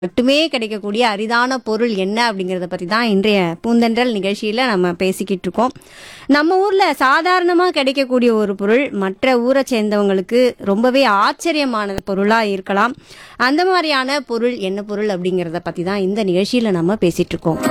மட்டுமே கிடைக்கக்கூடிய அரிதான பொருள் என்ன அப்படிங்கிறத பற்றி தான் இன்றைய பூந்தென்றல் நிகழ்ச்சியில் நம்ம பேசிக்கிட்டு இருக்கோம் நம்ம ஊரில் சாதாரணமாக கிடைக்கக்கூடிய ஒரு பொருள் மற்ற ஊரை சேர்ந்தவங்களுக்கு ரொம்பவே ஆச்சரியமான பொருளாக இருக்கலாம் அந்த மாதிரியான பொருள் என்ன பொருள் அப்படிங்கிறத பற்றி தான் இந்த நிகழ்ச்சியில் நம்ம பேசிகிட்டு இருக்கோம்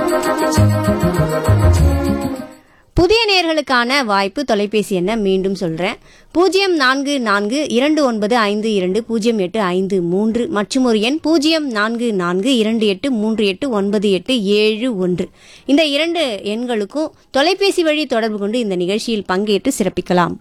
புதிய நேர்களுக்கான வாய்ப்பு தொலைபேசி எண்ண மீண்டும் சொல்கிறேன் பூஜ்ஜியம் நான்கு நான்கு இரண்டு ஒன்பது ஐந்து இரண்டு பூஜ்ஜியம் எட்டு ஐந்து மூன்று மற்றும் ஒரு எண் பூஜ்ஜியம் நான்கு நான்கு இரண்டு எட்டு மூன்று எட்டு ஒன்பது எட்டு ஏழு ஒன்று இந்த இரண்டு எண்களுக்கும் தொலைபேசி வழி தொடர்பு கொண்டு இந்த நிகழ்ச்சியில் பங்கேற்று சிறப்பிக்கலாம்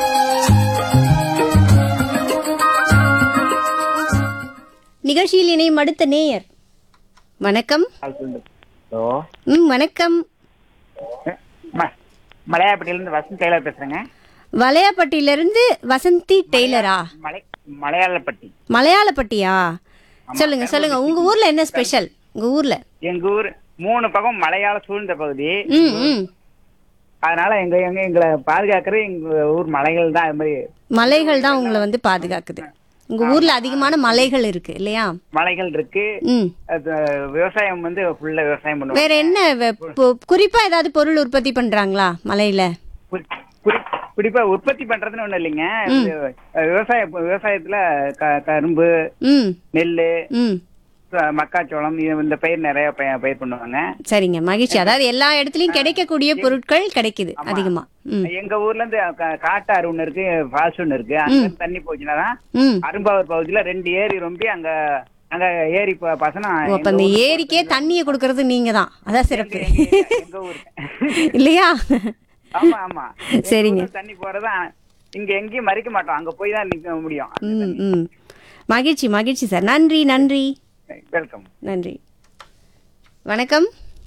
நிகழ்ச்சியில் இணையும் அடுத்த நேயர் வணக்கம் ஹலோ ம் வணக்கம் ம- மலையாளப்பட்டியிலேருந்து வசந்த் டெய்லர் பேசுறேங்க வலையாப்பட்டியிலிருந்து வசந்தி டெய்லரா மலை மலையாளப்பட்டி மலையாளப்பட்டியா சொல்லுங்க சொல்லுங்க உங்க ஊர்ல என்ன ஸ்பெஷல் உங்க ஊர்ல எங்க ஊர் மூணு பக்கம் மலையாள சூழ்ந்த பகுதி ம் ம் அதனால எங்க எங்க எங்களை பாதுகாக்கிறது எங்க ஊர் மலைகள் தான் அது மாதிரி மலைகள் தான் உங்களை வந்து பாதுகாக்குது உங்க ஊர்ல அதிகமான மலைகள் இருக்கு இல்லையா மலைகள் இருக்கு ம் அது விவசாயம் வந்து ஃபுல்லா விவசாயம் பண்ணுவோம் வேற என்ன வெ- பொ- குறிப்பா ஏதாவது பொருள் உற்பத்தி பண்றாங்களா மலையில குறி- குறி- குறிப்பா உற்பத்தி பண்றதுன்னு ஒண்ணும் இல்லைங்க இது, விவசாய விவசாயத்துல க- கரும்பு ம் நெல்லு ம் அஹ் மக்காச்சோளம் இது- இந்த பயிர் நிறைய பய- பயிர் பண்ணுவாங்க சரிங்க மகிழ்ச்சி அதாவது எல்லா இடத்துலயும் கிடைக்கக்கூடிய பொருட்கள் கிடைக்குது அதிகமா ம் எங்க ஊர்ல இருந்து க- காட்டாறு ஒண்ணு இருக்கு ஃபால்ஸ் ஒண்ணு இருக்கு அங்க இருந்து தண்ணி போச்சுன்னா தான் ம் அரும்பாவூர் பகுதியில ரெண்டு ஏரி ரொம்ப அங்க அங்க ஏரி ப- பசனம் ஓ, அப்ப அந்த ஏரிக்கே தண்ணியை கொடுக்கறது நீங்க தான் அதான் சிறப்பு எங்க ஊர் இல்லையா ஆமா ஆமா எங்க சரிங்க. ஊர்ல தண்ணி போறதா இங்க எங்கேயும் மறிக்க மாட்டோம் அங்க போய் தான் நிக்க முடியும் ம் ம் மகிழ்ச்சி மகிழ்ச்சி சார் நன்றி நன்றி வெல்கம் நன்றி வணக்கம்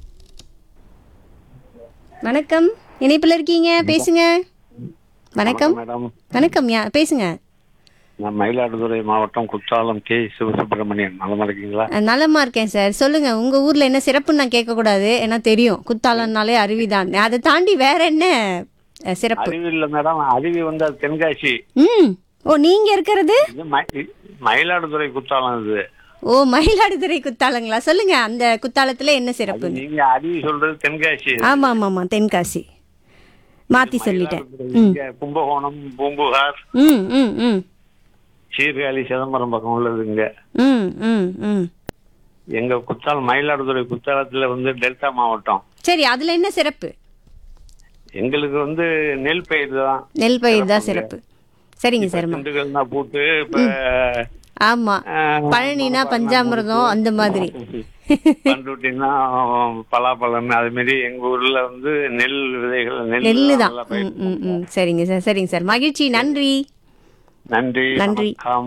வணக்கம் இணைப்பில் இருக்கீங்க பேசுங்க வணக்கம் மேடம் வணக்கம் யா பேசுங்க நான் மயிலாடுதுறை மாவட்டம் குற்றாலம் கே சிவசுப்பிரமணியன் நலமா இருக்கீங்களா அஹ், நலமா இருக்கேன் சார் சொல்லுங்க உங்க ஊர்ல என்ன சிறப்புன்னு நான் கேட்கக்கூடாது ஏன்னா தெரியும் குத்தாலம்னாலே அருவிதான் அதை தாண்டி வேற என்ன அஹ், சிறப்பு அருவி இல்ல மேடம் அருவி வந்து அது தென்காசி ம் ஓ நீங்க இருக்கிறது இது ம- மயிலாடுதுறை குற்றாலம் இது ஓ மயிலாடுதுறை குத்தாலங்களா சொல்லுங்க அந்த குத்தாலத்துல என்ன சிறப்பு நீங்க அருவி சொல்றது தென்காசி ஆமா ஆமா ஆமா தென்காசி மாத்தி சொல்லிட்டேன் இங்க கும்பகோணம் பூம்புகார் ம் ம் ம் சீர்காழி சிதம்பரம் பக்கம் உள்ளது இங்க ம் ம் ம் எங்க குற்றாலம் மயிலாடுதுறை குற்றாலத்துல வந்து டெல்டா மாவட்டம் சரி அதுல என்ன சிறப்பு எங்களுக்கு வந்து நெல் பயிர் தான் நெல் பயிர் தான் சிறப்பு சரிங்க சரிம்மா திண்டுக்கல் தான் பூட்டு இப்ப ஆமா ஆஹ், பழனினா பஞ்சாமிர்தம் அந்த மாதிரி பண்ருட்டினா பலாப்பழம் அது மாதிரி எங்க ஊர்ல வந்து நெல் விதைகள் நெல் நெல்லு தான் நல்லா பயிர். ம் ம் ம் சரிங்க சார் சரிங்க சார் மகிழ்ச்சி நன்றி நன்றி நன்றி. வணக்கம்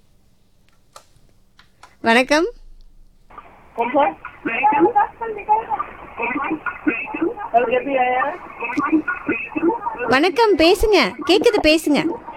வணக்கம் வணக்கம் பேசுங்க கேக்குது பேசுங்க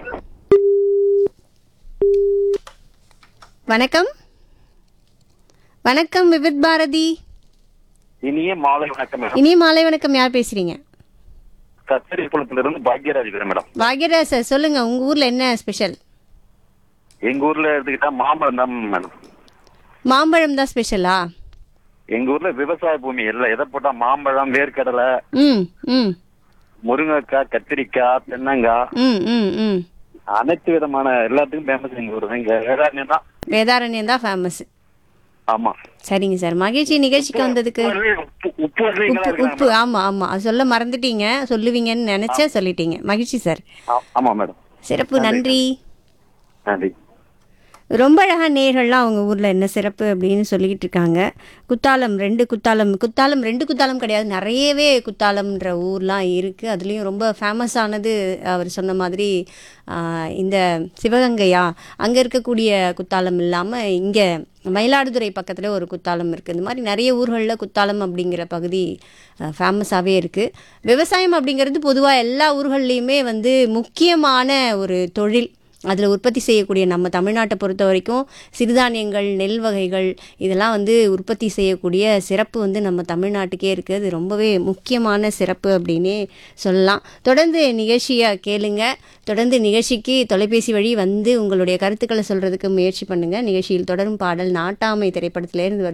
வணக்கம் வணக்கம் விவித் பாரதி இனிய மாலை வணக்கம் மேடம் இனிய மாலை வணக்கம் யார் பேசுறீங்க கத்தரி குளத்திலிருந்து பாக்யராஜ் பேர் மேடம் பாக்யராஜ் சார் சொல்லுங்க உங்க ஊர்ல என்ன ஸ்பெஷல் எங்க ஊர்ல எடுத்துக்கிட்டா மாம்பழம் தான் மேடம் மாம்பழம் தான் ஸ்பெஷலா எங்க ஊர்ல விவசாய பூமி எல்லாம் எதை போட்டா மாம்பழம் வேர்க்கடலை ம் ம் முருங்கைக்காய் கத்திரிக்காய் தென்னங்காய் ம் ம் ம் அனைத்து விதமான எல்லாத்துக்கும் ஃபேமஸ் எங்க ஊர் இங்க வேதாரண்யம் தான் வேதாரண்யம் தான் ஃபேமஸ் ஆமா சரிங்க சார் மகிழ்ச்சி நிகழ்ச்சிக்கு வந்ததுக்கு உப்பு உப்பு வசதிகளா உப்பு உப்பு இருக்காங்க ஆமா ஆமா அது சொல்ல மறந்துட்டீங்க சொல்லுவீங்கன்னு நினைச்சேன் சொல்லிட்டீங்க மகிழ்ச்சி சார் ஆமா மேடம் சிறப்பு நன்றி நன்றி ரொம்ப அழகா நேர்கள்லாம் அவங்க ஊர்ல என்ன சிறப்பு அப்படின்னு சொல்லிக்கிட்டு இருக்காங்க குத்தாலம் ரெண்டு குத்தாலம் குத்தாலம் ரெண்டு குத்தாலம் கிடையாது நிறையவே குத்தாலம்ன்ற ஊர்லாம் இருக்கு அதுலேயும் ரொம்ப ஃபேமஸானது அவர் சொன்ன மாதிரி ஆஹ், இந்த சிவகங்கையா அங்கே இருக்கக்கூடிய குத்தாலம் இல்லாமல் இங்கே மயிலாடுதுறை பக்கத்தில் ஒரு குத்தாலம் இருக்குது இந்த மாதிரி நிறைய ஊர்களில் குத்தாலம் அப்படிங்கிற பகுதி ஃபேமஸாகவே இருக்குது விவசாயம் அப்படிங்கிறது பொதுவாக எல்லா ஊர்கள்லேயுமே வந்து முக்கியமான ஒரு தொழில் அதில் உற்பத்தி செய்யக்கூடிய நம்ம தமிழ்நாட்டை பொறுத்த வரைக்கும் சிறுதானியங்கள் நெல் வகைகள் இதெல்லாம் வந்து உற்பத்தி செய்யக்கூடிய சிறப்பு வந்து நம்ம தமிழ்நாட்டுக்கே இருக்குது அது ரொம்பவே முக்கியமான சிறப்பு அப்படின்னே சொல்லலாம் தொடர்ந்து நிகழ்ச்சியை கேளுங்க தொடர்ந்து நிகழ்ச்சிக்கு தொலைபேசி வழி வந்து உங்களுடைய கருத்துக்களை சொல்கிறதுக்கு முயற்சி பண்ணுங்கள் நிகழ்ச்சியில் தொடரும் பாடல் நாட்டாமை திரைப்படத்திலேருந்து